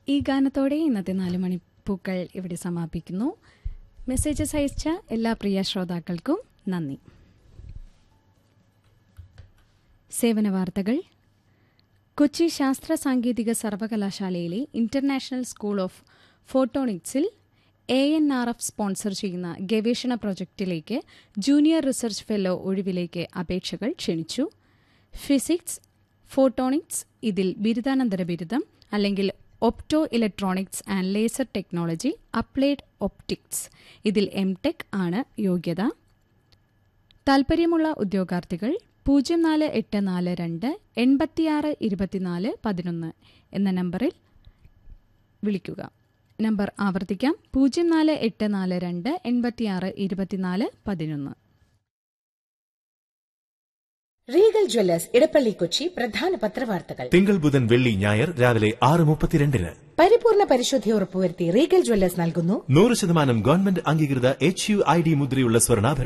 ഈ ഗാനത്തോടെ ഇന്നത്തെ നാല് മണിപ്പൂക്കൾ ഇവിടെ സമാപിക്കുന്നു മെസ്സേജസ് അയച്ച എല്ലാ പ്രിയ ശ്രോതാക്കൾക്കും നന്ദി സേവന വാർത്തകൾ കൊച്ചി ശാസ്ത്ര സാങ്കേതിക സർവകലാശാലയിലെ ഇന്റർനാഷണൽ സ്കൂൾ ഓഫ് ഫോട്ടോണിക്സിൽ A N R F sponsor ചെയ്യുന്ന ഗവേഷണ പ്രൊജക്ടിലേക്ക് ജൂനിയർ റിസർച്ച് ഫെല്ലോ ഒഴിവിലേക്ക് അപേക്ഷകൾ ക്ഷണിച്ചു ഫിസിക്സ് ഫോട്ടോണിക്സ് ഇതിൽ ബിരുദാനന്തര ബിരുദം അല്ലെങ്കിൽ optoelectronics and laser technology applied optics ഇതിൽ എം ടെക് ആണ് യോഗ്യത താൽപ്പര്യമുള്ള ഉദ്യോഗാർത്ഥികൾ പൂജ്യം നാല് എട്ട് നാല് രണ്ട് എൺപത്തിയാറ് ഇരുപത്തിനാല് പതിനൊന്ന് എന്ന നമ്പറിൽ വിളിക്കുക നമ്പർ ആവർത്തിക്കാം പൂജ്യം നാല് എട്ട് നാല് രണ്ട് എൺപത്തിയാറ് ഇരുപത്തിനാല് പതിനൊന്ന് റീഗൽ ജ്വല്ലേഴ്സ് ഇടപ്പള്ളി കൊച്ചി പ്രധാന പത്രവാർത്തകൾ തിങ്കൾ ബുധൻ വെള്ളി ഞായർ രാവിലെ ആറ് മുപ്പത്തിരണ്ടിന് പരിപൂർണ പരിശുദ്ധി ഉറപ്പുവരുത്തി റീഗൽ ജ്വല്ലേഴ്സ് നൽകുന്നു നൂറ് ശതമാനം ഗവൺമെന്റ് അംഗീകൃത എച്ച് യു ഐ ഡി മുദ്രയുള്ള സ്വർണ്ണാഭരണം